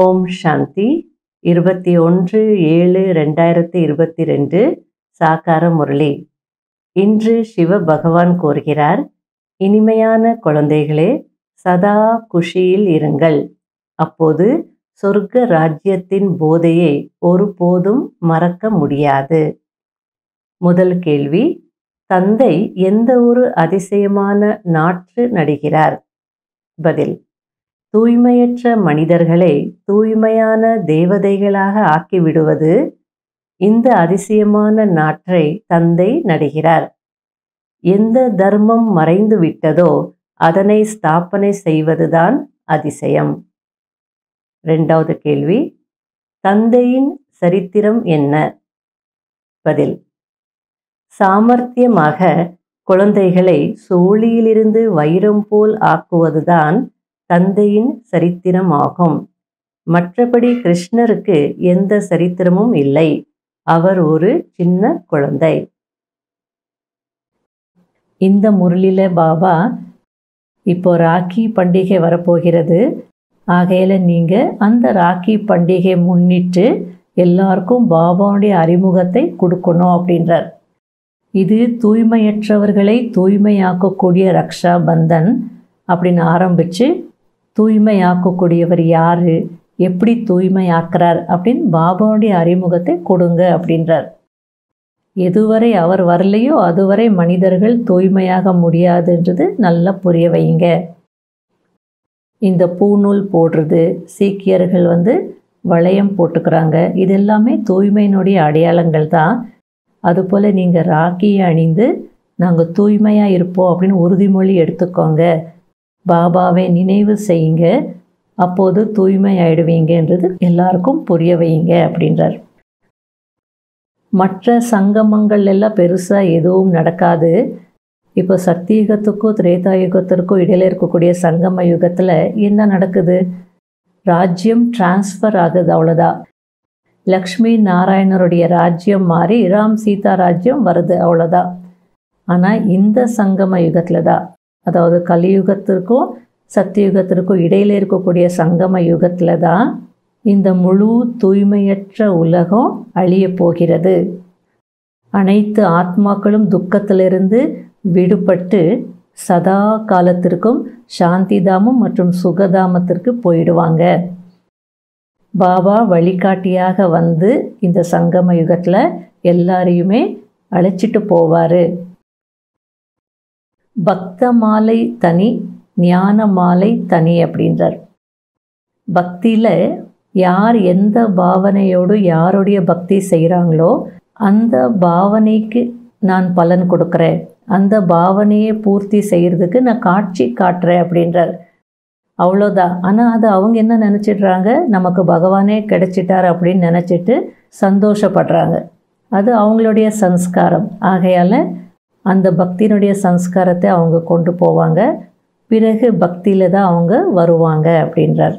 ஓம் சாந்தி இருபத்தி ஒன்று ஏழு ரெண்டாயிரத்தி இருபத்தி ரெண்டு சாக்கார முரளி இன்று சிவ பகவான் கூறுகிறார் இனிமையான குழந்தைகளே சதா குஷியில் இருங்கள் அப்போது சொர்க்க ராஜ்யத்தின் போதையை ஒருபோதும் மறக்க முடியாது முதல் கேள்வி தந்தை எந்த ஒரு அதிசயமான நாற்று நடுகிறார் பதில் தூய்மையற்ற மனிதர்களை தூய்மையான தேவதைகளாக ஆக்கிவிடுவது இந்த அதிசயமான நாற்றை தந்தை நடுகிறார் எந்த தர்மம் மறைந்து விட்டதோ அதனை ஸ்தாபனை செய்வதுதான் அதிசயம் இரண்டாவது கேள்வி தந்தையின் சரித்திரம் என்ன பதில் சாமர்த்தியமாக குழந்தைகளை சோழியிலிருந்து வைரம் போல் ஆக்குவதுதான் தந்தையின் சரித்திரமாகும் மற்றபடி கிருஷ்ணருக்கு எந்த சரித்திரமும் இல்லை அவர் ஒரு சின்ன குழந்தை இந்த முரளில பாபா இப்போ ராக்கி பண்டிகை வரப்போகிறது ஆகையில் நீங்கள் அந்த ராக்கி பண்டிகை முன்னிட்டு எல்லாருக்கும் பாபாவுடைய அறிமுகத்தை கொடுக்கணும் அப்படின்றார் இது தூய்மையற்றவர்களை தூய்மையாக்கக்கூடிய ரக்ஷா பந்தன் அப்படின்னு ஆரம்பித்து தூய்மையாக்கக்கூடியவர் யார் எப்படி தூய்மையாக்குறார் அப்படின்னு பாபாவுடைய அறிமுகத்தை கொடுங்க அப்படின்றார் எதுவரை அவர் வரலையோ அதுவரை மனிதர்கள் தூய்மையாக முடியாதுன்றது நல்லா புரிய வைங்க இந்த பூநூல் போடுறது சீக்கியர்கள் வந்து வளையம் போட்டுக்கிறாங்க இது எல்லாமே தூய்மையினுடைய அடையாளங்கள் தான் அதுபோல் நீங்கள் ராக்கியை அணிந்து நாங்கள் தூய்மையாக இருப்போம் அப்படின்னு உறுதிமொழி எடுத்துக்கோங்க பாபாவை நினைவு செய்யுங்க அப்போது தூய்மை ஆயிடுவீங்கன்றது எல்லாருக்கும் புரிய வைங்க அப்படின்றார் மற்ற சங்கமங்கள் எல்லாம் பெருசாக எதுவும் நடக்காது இப்போ சத்தியுகத்துக்கும் திரேதா யுகத்திற்கும் இடையில இருக்கக்கூடிய சங்கம யுகத்தில் என்ன நடக்குது ராஜ்யம் டிரான்ஸ்ஃபர் ஆகுது அவ்வளோதான் லக்ஷ்மி நாராயணருடைய ராஜ்யம் மாறி ராம் சீதா ராஜ்யம் வருது அவ்வளோதான் ஆனால் இந்த சங்கம யுகத்தில் தான் அதாவது கலியுகத்திற்கும் சத்தியுகத்திற்கும் இடையில இருக்கக்கூடிய சங்கம யுகத்தில் தான் இந்த முழு தூய்மையற்ற உலகம் அழிய போகிறது அனைத்து ஆத்மாக்களும் துக்கத்திலிருந்து விடுபட்டு சதா காலத்திற்கும் சாந்திதாமம் மற்றும் சுகதாமத்திற்கு போயிடுவாங்க பாபா வழிகாட்டியாக வந்து இந்த சங்கம யுகத்தில் எல்லாரையுமே அழைச்சிட்டு போவார் பக்த மாலை தனி ஞான மாலை தனி அப்படின்றார் பக்தியில் யார் எந்த பாவனையோடு யாருடைய பக்தி செய்கிறாங்களோ அந்த பாவனைக்கு நான் பலன் கொடுக்குறேன் அந்த பாவனையை பூர்த்தி செய்கிறதுக்கு நான் காட்சி காட்டுறேன் அப்படின்றார் அவ்வளோதான் ஆனால் அது அவங்க என்ன நினச்சிடுறாங்க நமக்கு பகவானே கிடைச்சிட்டார் அப்படின்னு நினச்சிட்டு சந்தோஷப்படுறாங்க அது அவங்களுடைய சன்ஸ்காரம் ஆகையால் அந்த பக்தியினுடைய சன்ஸ்காரத்தை அவங்க கொண்டு போவாங்க பிறகு பக்தியில் தான் அவங்க வருவாங்க அப்படின்றார்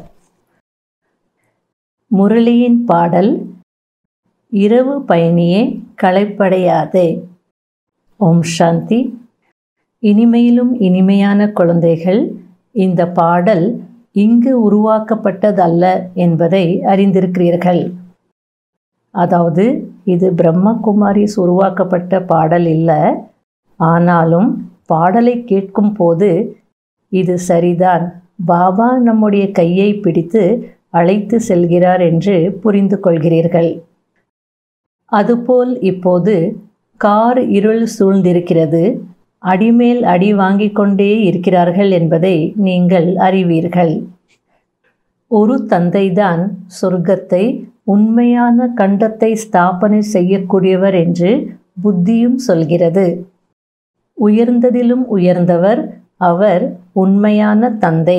முரளியின் பாடல் இரவு பயணியே களைப்படையாதே ஓம் சாந்தி இனிமையிலும் இனிமையான குழந்தைகள் இந்த பாடல் இங்கு உருவாக்கப்பட்டதல்ல என்பதை அறிந்திருக்கிறீர்கள் அதாவது இது பிரம்மகுமாரிஸ் உருவாக்கப்பட்ட பாடல் இல்லை ஆனாலும் பாடலை கேட்கும் போது இது சரிதான் பாபா நம்முடைய கையை பிடித்து அழைத்து செல்கிறார் என்று புரிந்து கொள்கிறீர்கள் அதுபோல் இப்போது கார் இருள் சூழ்ந்திருக்கிறது அடிமேல் அடி வாங்கிக் கொண்டே இருக்கிறார்கள் என்பதை நீங்கள் அறிவீர்கள் ஒரு தந்தைதான் சொர்க்கத்தை உண்மையான கண்டத்தை ஸ்தாபனை செய்யக்கூடியவர் என்று புத்தியும் சொல்கிறது உயர்ந்ததிலும் உயர்ந்தவர் அவர் உண்மையான தந்தை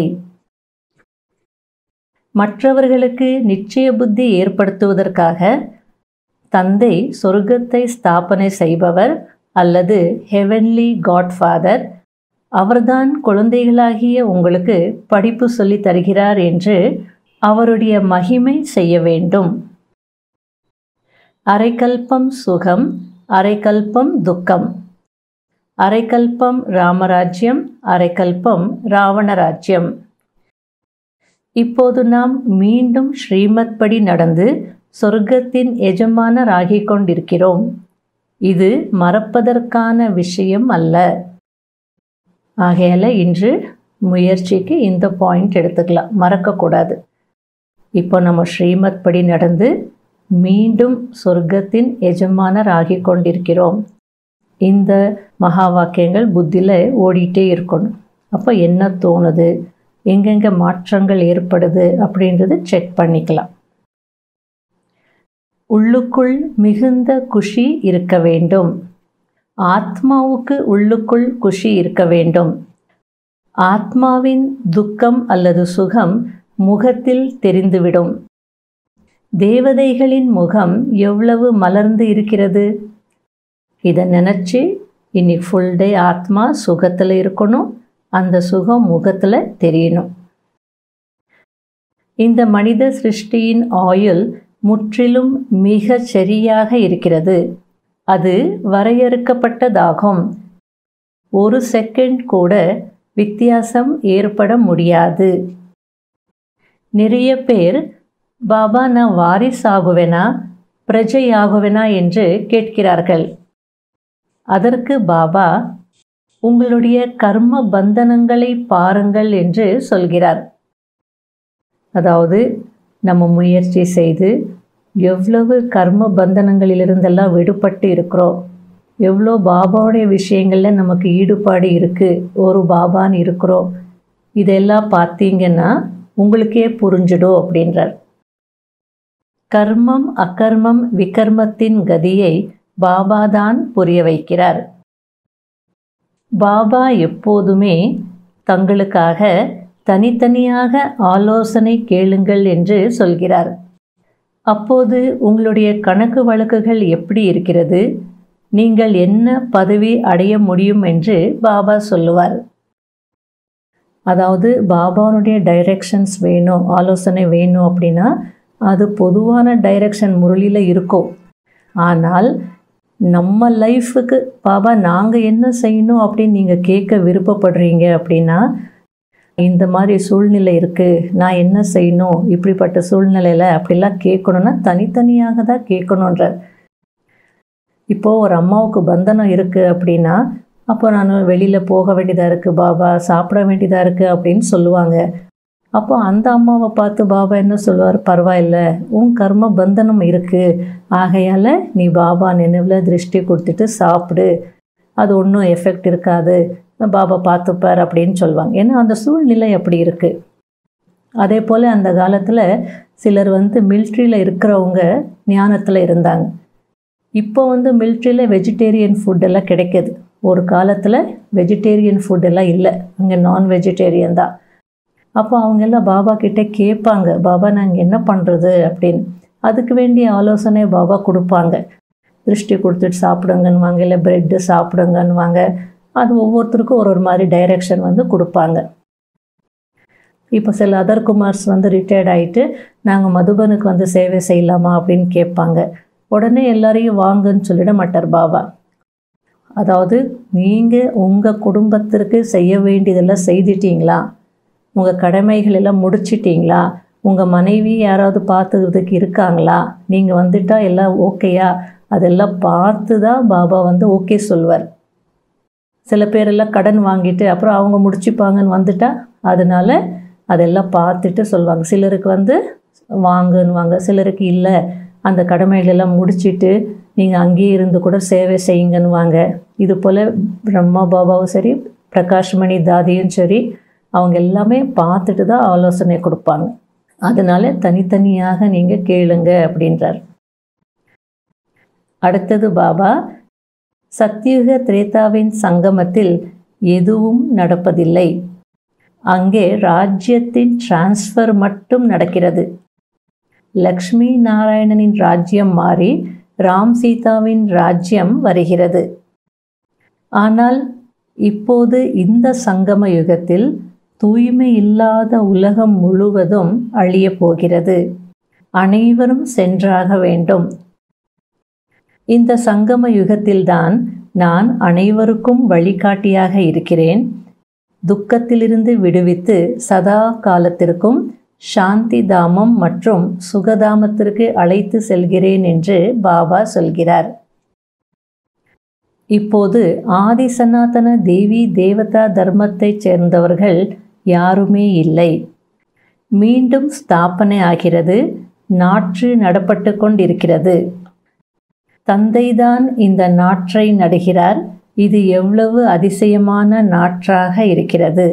மற்றவர்களுக்கு நிச்சய புத்தி ஏற்படுத்துவதற்காக தந்தை சொர்க்கத்தை ஸ்தாபனை செய்பவர் அல்லது ஹெவன்லி காட்ஃபாதர் அவர்தான் குழந்தைகளாகிய உங்களுக்கு படிப்பு சொல்லி தருகிறார் என்று அவருடைய மகிமை செய்ய வேண்டும் அரைக்கல்பம் சுகம் அரைக்கல்பம் துக்கம் அரைக்கல்பம் ராமராஜ்யம் அரைக்கல்பம் ராவணராஜ்யம் இப்போது நாம் மீண்டும் ஸ்ரீமத் படி நடந்து சொர்க்கத்தின் எஜமானராகிக் கொண்டிருக்கிறோம் இது மறப்பதற்கான விஷயம் அல்ல ஆகையால் இன்று முயற்சிக்கு இந்த பாயிண்ட் எடுத்துக்கலாம் மறக்கக்கூடாது இப்போ நம்ம ஸ்ரீமத் படி நடந்து மீண்டும் சொர்க்கத்தின் எஜமானர் ஆகிக் கொண்டிருக்கிறோம் இந்த மகா வாக்கியங்கள் புத்தியில் ஓடிட்டே இருக்கணும் அப்போ என்ன தோணுது எங்கெங்கே மாற்றங்கள் ஏற்படுது அப்படின்றது செக் பண்ணிக்கலாம் உள்ளுக்குள் மிகுந்த குஷி இருக்க வேண்டும் ஆத்மாவுக்கு உள்ளுக்குள் குஷி இருக்க வேண்டும் ஆத்மாவின் துக்கம் அல்லது சுகம் முகத்தில் தெரிந்துவிடும் தேவதைகளின் முகம் எவ்வளவு மலர்ந்து இருக்கிறது இதை நினச்சி இன்னைக்கு ஃபுல் டே ஆத்மா சுகத்தில் இருக்கணும் அந்த சுகம் முகத்தில் தெரியணும் இந்த மனித சிருஷ்டியின் ஆயுள் முற்றிலும் மிக சரியாக இருக்கிறது அது வரையறுக்கப்பட்டதாகும் ஒரு செகண்ட் கூட வித்தியாசம் ஏற்பட முடியாது நிறைய பேர் பாபா நான் வாரிஸ் ஆகுவேனா பிரஜை ஆகுவேனா என்று கேட்கிறார்கள் அதற்கு பாபா உங்களுடைய கர்ம பந்தனங்களை பாருங்கள் என்று சொல்கிறார் அதாவது நம்ம முயற்சி செய்து எவ்வளவு கர்ம பந்தனங்களிலிருந்தெல்லாம் விடுபட்டு இருக்கிறோம் எவ்வளோ பாபாவுடைய விஷயங்களில் நமக்கு ஈடுபாடு இருக்குது ஒரு பாபான்னு இருக்கிறோம் இதெல்லாம் பார்த்தீங்கன்னா உங்களுக்கே புரிஞ்சிடும் அப்படின்றார் கர்மம் அகர்மம் விகர்மத்தின் கதியை பாபாதான் புரிய வைக்கிறார் பாபா எப்போதுமே தங்களுக்காக தனித்தனியாக ஆலோசனை கேளுங்கள் என்று சொல்கிறார் அப்போது உங்களுடைய கணக்கு வழக்குகள் எப்படி இருக்கிறது நீங்கள் என்ன பதவி அடைய முடியும் என்று பாபா சொல்லுவார் அதாவது பாபாவுடைய டைரெக்ஷன்ஸ் வேணும் ஆலோசனை வேணும் அப்படின்னா அது பொதுவான டைரெக்ஷன் முரளியில் இருக்கும் ஆனால் நம்ம லைஃபுக்கு பாபா நாங்கள் என்ன செய்யணும் அப்படின்னு நீங்கள் கேட்க விருப்பப்படுறீங்க அப்படின்னா இந்த மாதிரி சூழ்நிலை இருக்குது நான் என்ன செய்யணும் இப்படிப்பட்ட சூழ்நிலையில் அப்படிலாம் கேட்கணுன்னா தனித்தனியாக தான் கேட்கணுன்றார் இப்போது ஒரு அம்மாவுக்கு பந்தனம் இருக்குது அப்படின்னா அப்போ நான் வெளியில் போக வேண்டியதாக இருக்குது பாபா சாப்பிட வேண்டியதாக இருக்குது அப்படின்னு சொல்லுவாங்க அப்போ அந்த அம்மாவை பார்த்து பாபா என்ன சொல்லுவார் பரவாயில்ல உன் கர்ம பந்தனம் இருக்குது ஆகையால் நீ பாபா நினைவில் திருஷ்டி கொடுத்துட்டு சாப்பிடு அது ஒன்றும் எஃபெக்ட் இருக்காது பாபா பார்த்துப்பார் அப்படின்னு சொல்லுவாங்க ஏன்னா அந்த சூழ்நிலை அப்படி இருக்குது அதே போல் அந்த காலத்தில் சிலர் வந்து மில்ட்ரியில் இருக்கிறவங்க ஞானத்தில் இருந்தாங்க இப்போ வந்து மில்ட்ரியில் வெஜிடேரியன் ஃபுட்டெல்லாம் கிடைக்கிது ஒரு காலத்தில் வெஜிடேரியன் ஃபுட்டெல்லாம் இல்லை அங்கே நான் வெஜிடேரியன் தான் அப்போ அவங்கெல்லாம் பாபா கிட்டே கேட்பாங்க பாபா நாங்கள் என்ன பண்ணுறது அப்படின்னு அதுக்கு வேண்டிய ஆலோசனை பாபா கொடுப்பாங்க திருஷ்டி கொடுத்துட்டு சாப்பிடுங்கன்னுவாங்க இல்லை ப்ரெட்டு சாப்பிடுங்கன்னுவாங்க அது ஒவ்வொருத்தருக்கும் ஒரு ஒரு மாதிரி டைரெக்ஷன் வந்து கொடுப்பாங்க இப்போ சில அதர் குமார்ஸ் வந்து ரிட்டையர்ட் ஆகிட்டு நாங்கள் மதுபனுக்கு வந்து சேவை செய்யலாமா அப்படின்னு கேட்பாங்க உடனே எல்லாரையும் வாங்கன்னு சொல்லிட மாட்டார் பாபா அதாவது நீங்கள் உங்கள் குடும்பத்திற்கு செய்ய வேண்டியதெல்லாம் செய்துட்டீங்களா உங்கள் கடமைகள் எல்லாம் முடிச்சிட்டிங்களா உங்கள் மனைவி யாராவது பார்த்துக்கிறதுக்கு இருக்காங்களா நீங்கள் வந்துட்டால் எல்லாம் ஓகேயா அதெல்லாம் பார்த்து தான் பாபா வந்து ஓகே சொல்வார் சில பேரெல்லாம் கடன் வாங்கிட்டு அப்புறம் அவங்க முடிச்சுப்பாங்கன்னு வந்துட்டா அதனால் அதெல்லாம் பார்த்துட்டு சொல்லுவாங்க சிலருக்கு வந்து வாங்குன்னுவாங்க சிலருக்கு இல்லை அந்த கடமைகளெல்லாம் முடிச்சுட்டு நீங்கள் அங்கேயே இருந்து கூட சேவை செய்யுங்கன்னுவாங்க இது போல் பிரம்மா பாபாவும் சரி பிரகாஷ்மணி தாதியும் சரி அவங்க எல்லாமே பார்த்துட்டு தான் ஆலோசனை கொடுப்பாங்க அதனால தனித்தனியாக நீங்கள் கேளுங்க அப்படின்றார் அடுத்தது பாபா சத்தியுக திரேதாவின் சங்கமத்தில் எதுவும் நடப்பதில்லை அங்கே ராஜ்யத்தின் டிரான்ஸ்ஃபர் மட்டும் நடக்கிறது லக்ஷ்மி நாராயணனின் ராஜ்யம் மாறி ராம் சீதாவின் ராஜ்யம் வருகிறது ஆனால் இப்போது இந்த சங்கம யுகத்தில் தூய்மை இல்லாத உலகம் முழுவதும் அழியப் போகிறது அனைவரும் சென்றாக வேண்டும் இந்த சங்கம யுகத்தில்தான் நான் அனைவருக்கும் வழிகாட்டியாக இருக்கிறேன் துக்கத்திலிருந்து விடுவித்து சதா காலத்திற்கும் சாந்தி தாமம் மற்றும் சுகதாமத்திற்கு அழைத்து செல்கிறேன் என்று பாபா சொல்கிறார் இப்போது ஆதி சனாதன தேவி தேவதா தர்மத்தைச் சேர்ந்தவர்கள் யாருமே இல்லை மீண்டும் ஸ்தாபனை ஆகிறது நாற்று நடப்பட்டு கொண்டிருக்கிறது தந்தைதான் இந்த நாற்றை நடுகிறார் இது எவ்வளவு அதிசயமான நாற்றாக இருக்கிறது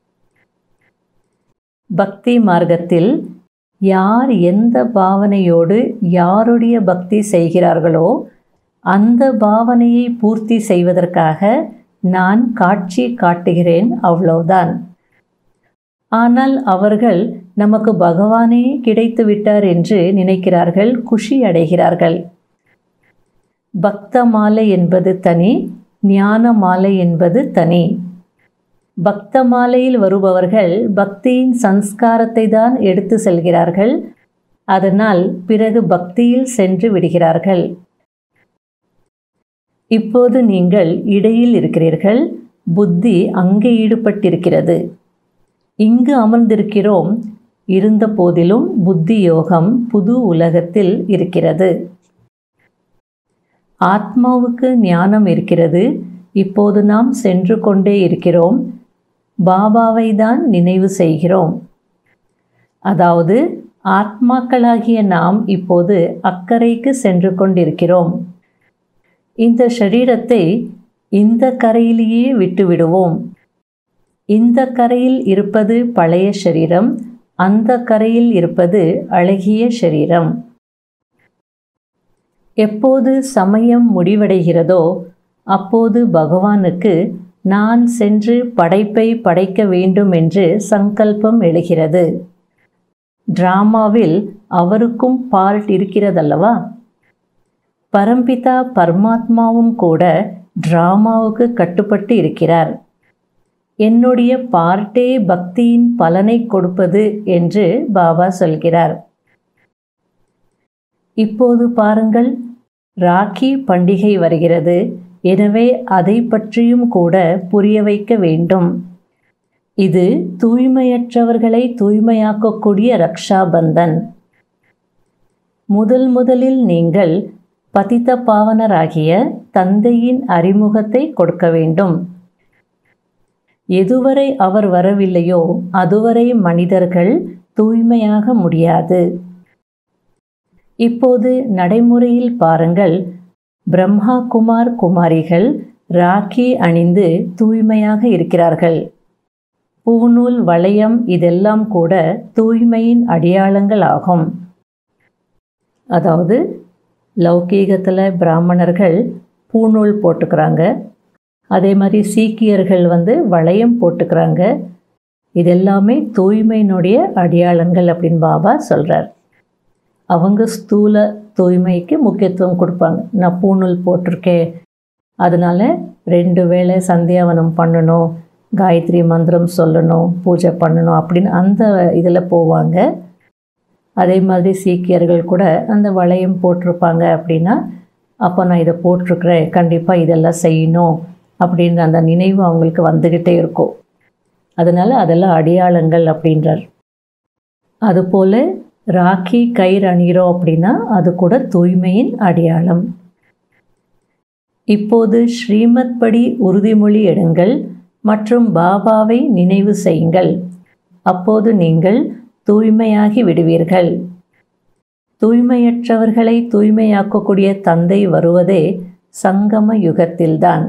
பக்தி மார்க்கத்தில் யார் எந்த பாவனையோடு யாருடைய பக்தி செய்கிறார்களோ அந்த பாவனையை பூர்த்தி செய்வதற்காக நான் காட்சி காட்டுகிறேன் அவ்வளவுதான் ஆனால் அவர்கள் நமக்கு பகவானே கிடைத்து விட்டார் என்று நினைக்கிறார்கள் குஷி அடைகிறார்கள் பக்த மாலை என்பது தனி ஞான மாலை என்பது தனி பக்த மாலையில் வருபவர்கள் பக்தியின் சன்ஸ்காரத்தை தான் எடுத்து செல்கிறார்கள் அதனால் பிறகு பக்தியில் சென்று விடுகிறார்கள் இப்போது நீங்கள் இடையில் இருக்கிறீர்கள் புத்தி அங்கே ஈடுபட்டிருக்கிறது இங்கு அமர்ந்திருக்கிறோம் இருந்த போதிலும் புத்தி யோகம் புது உலகத்தில் இருக்கிறது ஆத்மாவுக்கு ஞானம் இருக்கிறது இப்போது நாம் சென்று கொண்டே இருக்கிறோம் பாபாவை தான் நினைவு செய்கிறோம் அதாவது ஆத்மாக்களாகிய நாம் இப்போது அக்கறைக்கு சென்று கொண்டிருக்கிறோம் இந்த சரீரத்தை இந்த கரையிலேயே விட்டுவிடுவோம் இந்த கரையில் இருப்பது பழைய சரீரம் அந்த கரையில் இருப்பது அழகிய சரீரம் எப்போது சமயம் முடிவடைகிறதோ அப்போது பகவானுக்கு நான் சென்று படைப்பை படைக்க வேண்டும் என்று சங்கல்பம் எழுகிறது டிராமாவில் அவருக்கும் பார்ட் இருக்கிறதல்லவா பரம்பிதா பரமாத்மாவும் கூட டிராமாவுக்கு கட்டுப்பட்டு இருக்கிறார் என்னுடைய பார்ட்டே பக்தியின் பலனை கொடுப்பது என்று பாபா சொல்கிறார் இப்போது பாருங்கள் ராக்கி பண்டிகை வருகிறது எனவே அதை பற்றியும் கூட புரிய வைக்க வேண்டும் இது தூய்மையற்றவர்களை தூய்மையாக்கக்கூடிய ரக்ஷாபந்தன் முதல் முதலில் நீங்கள் பதித்த பாவனராகிய தந்தையின் அறிமுகத்தை கொடுக்க வேண்டும் எதுவரை அவர் வரவில்லையோ அதுவரை மனிதர்கள் தூய்மையாக முடியாது இப்போது நடைமுறையில் பாருங்கள் பிரம்மா குமார் குமாரிகள் ராக்கி அணிந்து தூய்மையாக இருக்கிறார்கள் பூநூல் வளையம் இதெல்லாம் கூட தூய்மையின் அடையாளங்கள் ஆகும் அதாவது லௌகீகத்தில் பிராமணர்கள் பூநூல் போட்டுக்கிறாங்க அதே மாதிரி சீக்கியர்கள் வந்து வளையம் போட்டுக்கிறாங்க இதெல்லாமே தூய்மையினுடைய அடையாளங்கள் அப்படின்னு பாபா சொல்கிறார் அவங்க ஸ்தூல தூய்மைக்கு முக்கியத்துவம் கொடுப்பாங்க நான் பூநூல் போட்டிருக்கேன் அதனால் ரெண்டு வேளை சந்தியாவனம் பண்ணணும் காயத்ரி மந்திரம் சொல்லணும் பூஜை பண்ணணும் அப்படின்னு அந்த இதில் போவாங்க அதே மாதிரி சீக்கியர்கள் கூட அந்த வளையம் போட்டிருப்பாங்க அப்படின்னா அப்போ நான் இதை போட்டிருக்கிறேன் கண்டிப்பாக இதெல்லாம் செய்யணும் அப்படின்ற அந்த நினைவு அவங்களுக்கு வந்துக்கிட்டே இருக்கும் அதனால் அதெல்லாம் அடையாளங்கள் அப்படின்றார் அதுபோல் ராக்கி கயிறு அணிகிறோம் அப்படின்னா அது கூட தூய்மையின் அடையாளம் இப்போது ஸ்ரீமத் படி உறுதிமொழி எடுங்கள் மற்றும் பாபாவை நினைவு செய்யுங்கள் அப்போது நீங்கள் தூய்மையாகி விடுவீர்கள் தூய்மையற்றவர்களை தூய்மையாக்கக்கூடிய தந்தை வருவதே சங்கம யுகத்தில்தான்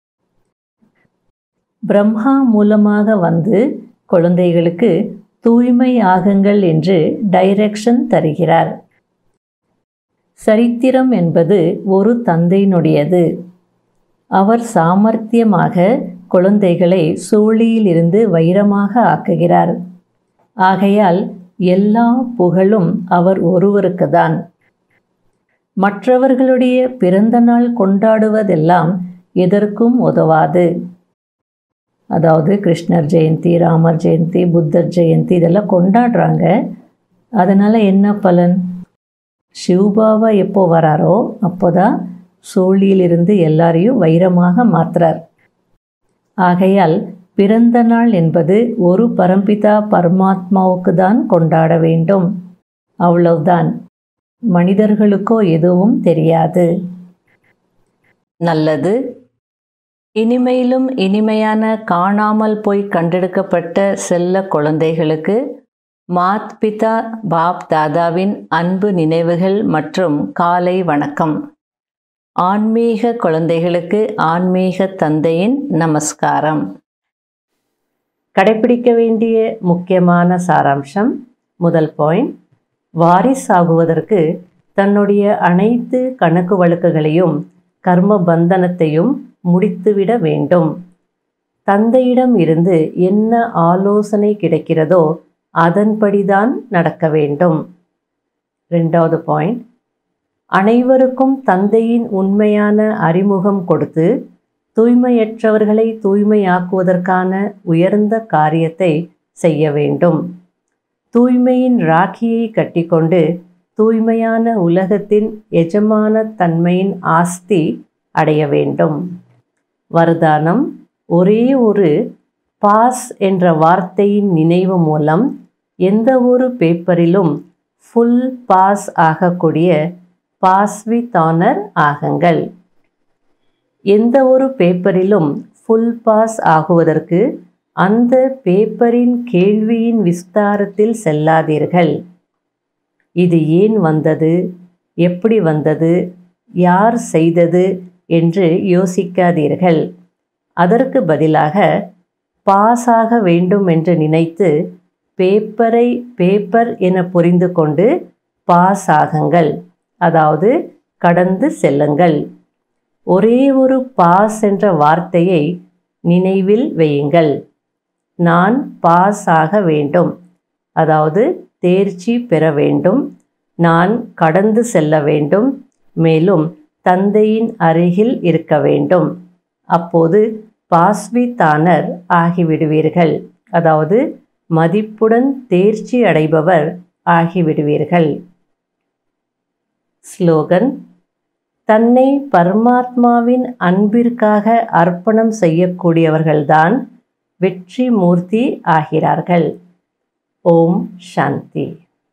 பிரம்மா மூலமாக வந்து குழந்தைகளுக்கு தூய்மை ஆகுங்கள் என்று டைரக்ஷன் தருகிறார் சரித்திரம் என்பது ஒரு தந்தையினுடையது அவர் சாமர்த்தியமாக குழந்தைகளை சூழியிலிருந்து வைரமாக ஆக்குகிறார் ஆகையால் எல்லா புகழும் அவர் ஒருவருக்கு தான் மற்றவர்களுடைய பிறந்த நாள் கொண்டாடுவதெல்லாம் எதற்கும் உதவாது அதாவது கிருஷ்ணர் ஜெயந்தி ராமர் ஜெயந்தி புத்தர் ஜெயந்தி இதெல்லாம் கொண்டாடுறாங்க அதனால் என்ன பலன் சிவபாபா எப்போ வராரோ அப்போ தான் சோழியிலிருந்து எல்லாரையும் வைரமாக மாற்றுறார் ஆகையால் பிறந்த நாள் என்பது ஒரு பரம்பிதா பரமாத்மாவுக்கு தான் கொண்டாட வேண்டும் அவ்வளவுதான் மனிதர்களுக்கோ எதுவும் தெரியாது நல்லது இனிமையிலும் இனிமையான காணாமல் போய் கண்டெடுக்கப்பட்ட செல்ல குழந்தைகளுக்கு மாத் பிதா பாப் தாதாவின் அன்பு நினைவுகள் மற்றும் காலை வணக்கம் ஆன்மீக குழந்தைகளுக்கு ஆன்மீக தந்தையின் நமஸ்காரம் கடைபிடிக்க வேண்டிய முக்கியமான சாராம்சம் முதல் பாயிண்ட் வாரிசாகுவதற்கு தன்னுடைய அனைத்து கணக்கு வழக்குகளையும் கர்ம பந்தனத்தையும் முடித்துவிட வேண்டும் தந்தையிடம் இருந்து என்ன ஆலோசனை கிடைக்கிறதோ அதன்படிதான் நடக்க வேண்டும் ரெண்டாவது பாயிண்ட் அனைவருக்கும் தந்தையின் உண்மையான அறிமுகம் கொடுத்து தூய்மையற்றவர்களை தூய்மையாக்குவதற்கான உயர்ந்த காரியத்தை செய்ய வேண்டும் தூய்மையின் ராக்கியை கட்டிக்கொண்டு தூய்மையான உலகத்தின் எஜமான தன்மையின் ஆஸ்தி அடைய வேண்டும் வரதானம் ஒரே ஒரு பாஸ் என்ற வார்த்தையின் நினைவு மூலம் எந்த ஒரு பேப்பரிலும் ஃபுல் பாஸ் ஆகக்கூடிய பாஸ் வித் ஆனர் ஆகுங்கள் எந்த ஒரு பேப்பரிலும் ஃபுல் பாஸ் ஆகுவதற்கு அந்த பேப்பரின் கேள்வியின் விஸ்தாரத்தில் செல்லாதீர்கள் இது ஏன் வந்தது எப்படி வந்தது யார் செய்தது என்று யோசிக்காதீர்கள் அதற்கு பதிலாக பாஸ் ஆக வேண்டும் என்று நினைத்து பேப்பரை பேப்பர் என புரிந்து கொண்டு பாஸ் ஆகுங்கள் அதாவது கடந்து செல்லுங்கள் ஒரே ஒரு பாஸ் என்ற வார்த்தையை நினைவில் வையுங்கள் நான் பாஸ் ஆக வேண்டும் அதாவது தேர்ச்சி பெற வேண்டும் நான் கடந்து செல்ல வேண்டும் மேலும் தந்தையின் அருகில் இருக்க வேண்டும் அப்போது பாஸ்வித்தானர் ஆகிவிடுவீர்கள் அதாவது மதிப்புடன் தேர்ச்சி அடைபவர் ஆகிவிடுவீர்கள் ஸ்லோகன் தன்னை பரமாத்மாவின் அன்பிற்காக அர்ப்பணம் செய்யக்கூடியவர்கள்தான் வெற்றி மூர்த்தி ஆகிறார்கள் ஓம் சாந்தி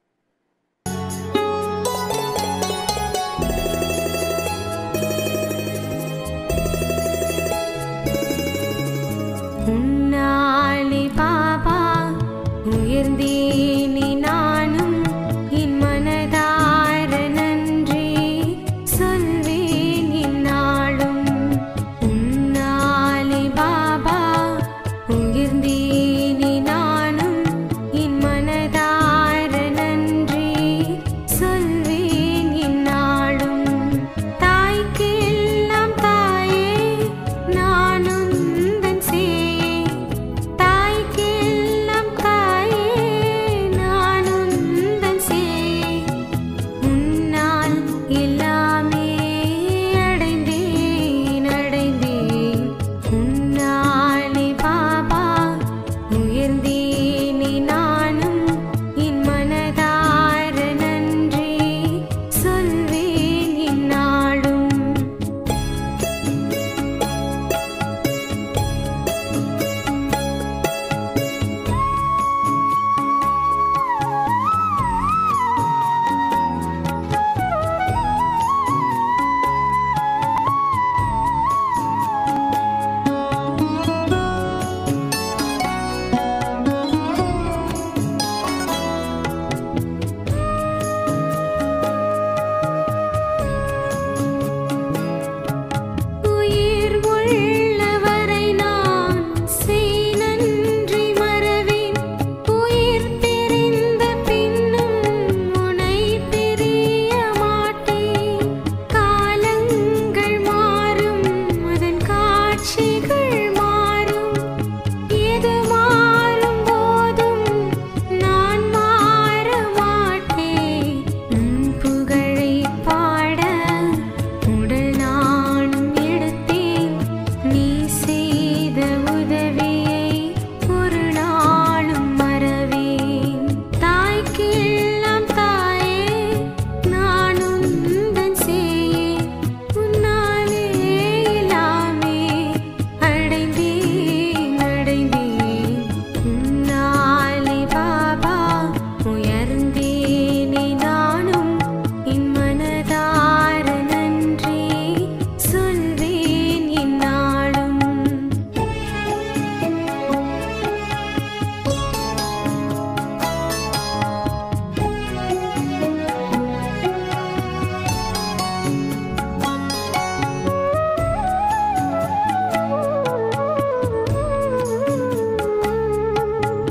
உன்னாலே பாபா உயர்ந்தேனே நானும் என் மனதார நன்றி சொல்வேன் என்னாலும் உன்னாலே பாபா உயர்ந்தேனே நானும் என் மனதார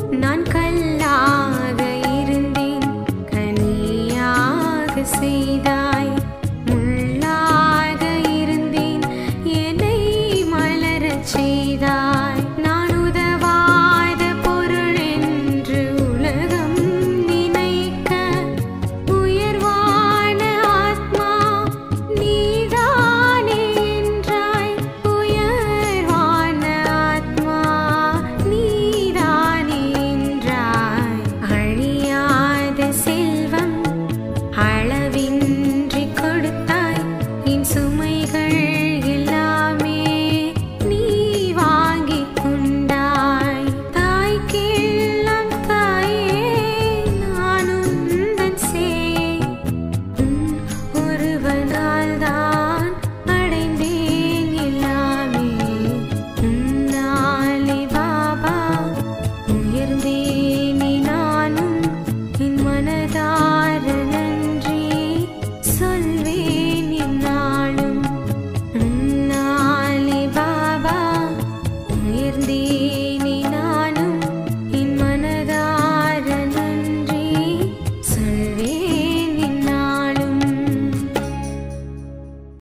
நான் கல்லாக இருந்தேன் கனியாக செய்தாய்